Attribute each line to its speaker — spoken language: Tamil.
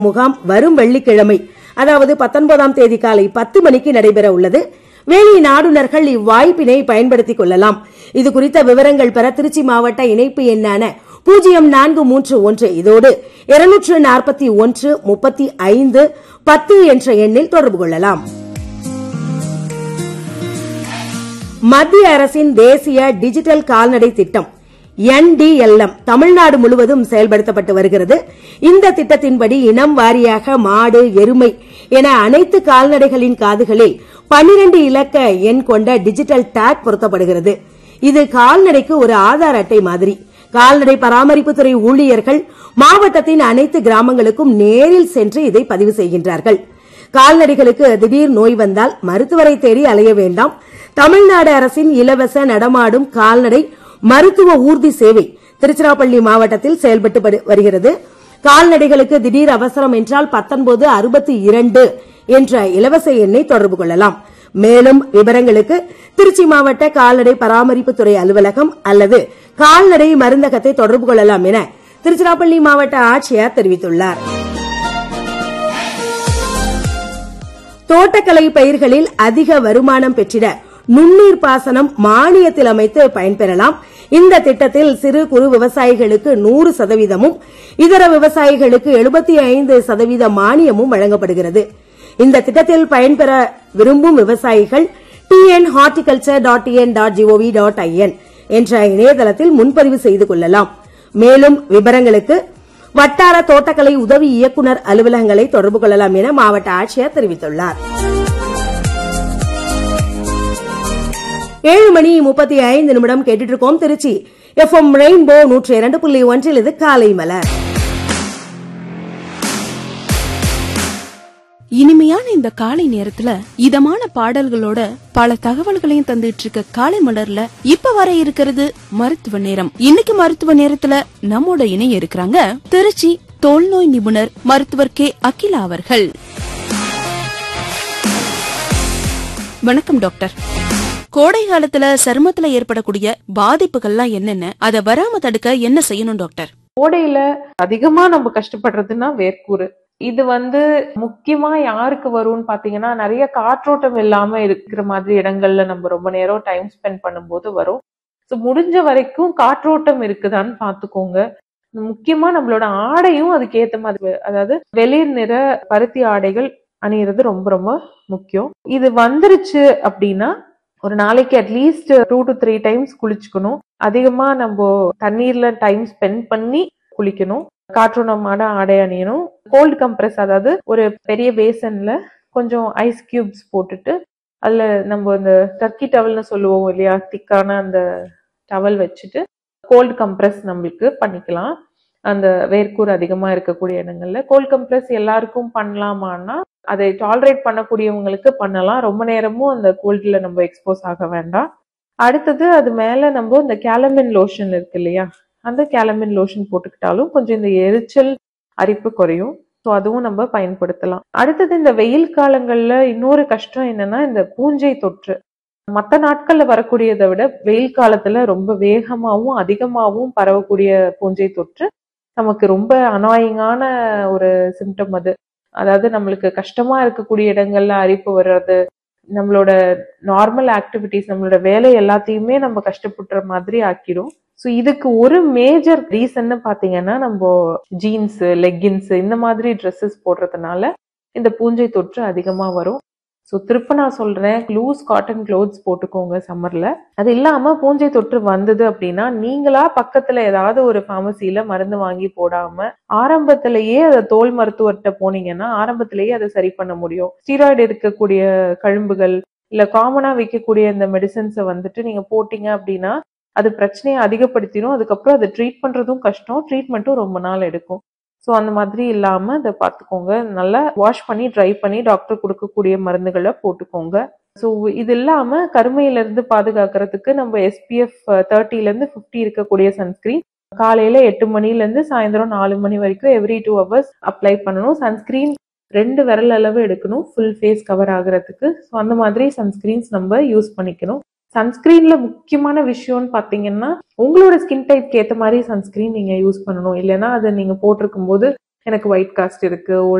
Speaker 1: முகாம் வரும் வெள்ளிக்கிழமை அதாவது பத்தொன்பதாம் தேதி காலை பத்து மணிக்கு நடைபெற உள்ளது வேலி நாடுனர்கள் இவ்வாய்ப்பினை பயன்படுத்திக் கொள்ளலாம் இது குறித்த விவரங்கள் பெற திருச்சி மாவட்ட இணைப்பு எண்ணான பூஜ்ஜியம் நான்கு மூன்று ஒன்று இதோடு இருநூற்று நாற்பத்தி ஒன்று முப்பத்தி ஐந்து பத்து என்ற எண்ணில் தொடர்பு கொள்ளலாம் மத்திய அரசின் தேசிய டிஜிட்டல் கால்நடை திட்டம் என்டிஎல்எம் தமிழ்நாடு முழுவதும் செயல்படுத்தப்பட்டு வருகிறது இந்த திட்டத்தின்படி இனம் வாரியாக மாடு எருமை என அனைத்து கால்நடைகளின் காதுகளில் 12 இலக்க எண் கொண்ட டிஜிட்டல் டேக் பொருத்தப்படுகிறது இது கால்நடைக்கு ஒரு ஆதார் அட்டை மாதிரி கால்நடை பராமரிப்புத்துறை ஊழியர்கள் மாவட்டத்தின் அனைத்து கிராமங்களுக்கும் நேரில் சென்று இதை பதிவு செய்கின்றார்கள் கால்நடைகளுக்கு திடீர் நோய் வந்தால் மருத்துவரை தேடி அலைய வேண்டாம் தமிழ்நாடு அரசின் இலவச நடமாடும் கால்நடை மருத்துவ ஊர்தி சேவை திருச்சிராப்பள்ளி மாவட்டத்தில் செயல்பட்டு வரு- வருகிறது கால்நடைகளுக்கு திடீர் அவசரம் என்றால் பத்தொன்பது அறுபத்தி இரண்டு என்ற இலவச எண்ணை தொடர்பு கொள்ளலாம் மேலும் விவரங்களுக்கு திருச்சி மாவட்ட கால்நடை பராமரிப்புத்துறை அலுவலகம் அல்லது கால்நடை மருந்தகத்தை தொடர்பு கொள்ளலாம் என திருச்சிராப்பள்ளி மாவட்ட ஆட்சியர் தெரிவித்துள்ளார் தோட்டக்கலை பயிர்களில் அதிக வருமானம் பெற்றிட நுண்ணீர் பாசனம் மானியத்தில் அமைத்து பயன்பெறலாம் இந்த திட்டத்தில் சிறு குறு விவசாயிகளுக்கு நூறு சதவீதமும் இதர விவசாயிகளுக்கு எழுபத்தி ஐந்து சதவீத மானியமும் வழங்கப்படுகிறது இந்த திட்டத்தில் பயன்பெற விரும்பும் விவசாயிகள் TN horticulture dot TN dot GOV dot IN என்ற இணையதளத்தில் முன்பதிவு செய்து கொள்ளலாம் மேலும் விவரங்களுக்கு வட்டார தோட்டக்கலை உதவி இயக்குனர் அலுவலகங்களை தொடர்பு கொள்ளலாம் என மாவட்ட ஆட்சியர் தெரிவித்துள்ளார் ஏழு மணி முப்பத்தி ஐந்து நிமிடம் கேட்டுட்டு இருக்கோம் திருச்சி எஃப்எம் ரெயின்போ நூற்றி இரண்டு புள்ளி ஒன்றில் இது காலை மலர்
Speaker 2: இனிமையான இந்த காலை நேரத்துல இதமான பாடல்களோட பல தகவல்களையும் தந்துட்டு இருக்க காலை மலர்ல இப்ப வர இருக்கிறது மருத்துவ நேரம் இன்னைக்கு மருத்துவ நேரத்துல நம்மோட இணைய இருக்கிறாங்க திருச்சி தோல்நோய் நிபுணர் மருத்துவர் கே அகிலா அவர்கள் வணக்கம் டாக்டர் கோடை காலத்துல சருமத்துல ஏற்படக்கூடிய பாதிப்புகள்லாம் என்னென்ன அதை வராம தடுக்க என்ன செய்யணும் டாக்டர்
Speaker 3: கோடையில அதிகமா நம்ம கஷ்டப்படுறதுன்னா வேர்க்கூறு இது வந்து முக்கியமா யாருக்கு வரும்னு பாத்தீங்கன்னா நிறைய காற்றோட்டம் இல்லாம இருக்கிற மாதிரி இடங்கள்ல நம்ம ரொம்ப நேரம் டைம் ஸ்பெண்ட் பண்ணும்போது வரும் ஸோ முடிஞ்ச வரைக்கும் காற்றோட்டம் இருக்குதான்னு பாத்துக்கோங்க முக்கியமா நம்மளோட ஆடையும் அதுக்கு ஏத்த மாதிரி அதாவது வெளிர் நிற பருத்தி ஆடைகள் அணியிறது ரொம்ப ரொம்ப முக்கியம் இது வந்துருச்சு அப்படின்னா ஒரு நாளைக்கு at least two to three times குளிச்சுக்கணும் அதிகமா நம்ம தண்ணீர்ல டைம் ஸ்பெண்ட் பண்ணி குளிக்கணும் காற்றோட்டமான ஆடை அணியணும் கோல்டு கம்ப்ரஸ் அதாவது ஒரு பெரிய பேசன்ல கொஞ்சம் ஐஸ் கியூப்ஸ் போட்டுட்டு அதுல நம்ம இந்த டர்க்கி டவல்னு சொல்லுவோம் இல்லையா திக்கான அந்த டவல் வச்சுட்டு கோல்டு கம்ப்ரஸ் நம்மளுக்கு பண்ணிக்கலாம் அந்த வேர்க்கூர் அதிகமா இருக்கக்கூடிய இடங்கள்ல கோல்டு கம்ப்ரஸ் எல்லாருக்கும் பண்ணலாமான்னா அதை டாலரேட் பண்ணக்கூடியவங்களுக்கு பண்ணலாம் ரொம்ப நேரமும் அந்த கோல்டுல நம்ம எக்ஸ்போஸ் ஆக வேண்டாம் அடுத்தது அது மேல நம்ம இந்த கேலமின் லோஷன் இருக்கு இல்லையா அந்த கேலமின் லோஷன் போட்டுக்கிட்டாலும் கொஞ்சம் இந்த எரிச்சல் அரிப்பு குறையும் ஸோ அதுவும் நம்ம பயன்படுத்தலாம் அடுத்தது இந்த வெயில் காலங்கள்ல இன்னொரு கஷ்டம் என்னன்னா இந்த பூஞ்சை தொற்று மற்ற நாட்கள்ல வரக்கூடியதை விட வெயில் காலத்துல ரொம்ப வேகமாவும் அதிகமாகவும் பரவக்கூடிய பூஞ்சை தொற்று நமக்கு ரொம்ப அனாயிங்கான ஒரு சிம்டம் அது அதாவது நம்மளுக்கு கஷ்டமா இருக்கக்கூடிய இடங்கள்ல அரிப்பு வர்றது நம்மளோட நார்மல் ஆக்டிவிட்டிஸ் நம்மளோட வேலை எல்லாத்தையுமே நம்ம கஷ்டப்படுற மாதிரி ஆக்கிடும் ஸோ இதுக்கு ஒரு மேஜர் ரீசன்னு பாத்தீங்கன்னா நம்ம ஜீன்ஸ் லெக்கின்ஸ் இந்த மாதிரி ட்ரெஸ்ஸஸ் போடுறதுனால இந்த பூஞ்சை தொற்று அதிகமா வரும் ஸோ திருப்ப நான் சொல்றேன் லூஸ் காட்டன் க்ளோத்ஸ் போட்டுக்கோங்க சம்மர்ல அது இல்லாம பூஞ்சை தொற்று வந்தது அப்படின்னா நீங்களா பக்கத்துல ஏதாவது ஒரு ஃபார்மசியில மருந்து வாங்கி போடாம ஆரம்பத்திலேயே அதை தோல் மருத்துவர்கிட்ட போனீங்கன்னா ஆரம்பத்திலேயே அதை சரி பண்ண முடியும் ஸ்டீராய்டு இருக்கக்கூடிய கழும்புகள் இல்ல காமனா வைக்கக்கூடிய இந்த மெடிசன்ஸை வந்துட்டு நீங்க போட்டீங்க அப்படின்னா அது பிரச்சனையை அதிகப்படுத்திடும் அதுக்கப்புறம் அதை ட்ரீட் பண்றதும் கஷ்டம் ட்ரீட்மெண்ட்டும் ரொம்ப நாள் எடுக்கும் ஸோ அந்த மாதிரி இல்லாம அதை பார்த்துக்கோங்க நல்லா வாஷ் பண்ணி ட்ரை பண்ணி டாக்டர் கொடுக்கக்கூடிய மருந்துகளை போட்டுக்கோங்க ஸோ இது இல்லாம கருமையில இருந்து பாதுகாக்கிறதுக்கு நம்ம எஸ்பிஎஃப் தேர்ட்டில இருந்து ஃபிஃப்டி இருக்கக்கூடிய சன்ஸ்கிரீன் காலையில எட்டு மணில இருந்து சாயந்தரம் நாலு மணி வரைக்கும் எவ்ரி டூ ஹவர்ஸ் அப்ளை பண்ணணும் சன்ஸ்கிரீன் ரெண்டு விரல் அளவு எடுக்கணும் ஃபுல் ஃபேஸ் கவர் ஆகுறதுக்கு ஸோ அந்த மாதிரி சன்ஸ்கிரீன்ஸ் நம்ம யூஸ் பண்ணிக்கணும் சன்ஸ்கிரீன்ல முக்கியமான விஷயம்னு பாத்தீங்கன்னா உங்களோட ஸ்கின் டைப்க்கு ஏத்த மாதிரி சன்ஸ்கிரீன் நீங்க யூஸ் பண்ணணும் இல்லைன்னா அதை நீங்க போட்டிருக்கும் போது எனக்கு ஒயிட் காஸ்ட் இருக்கு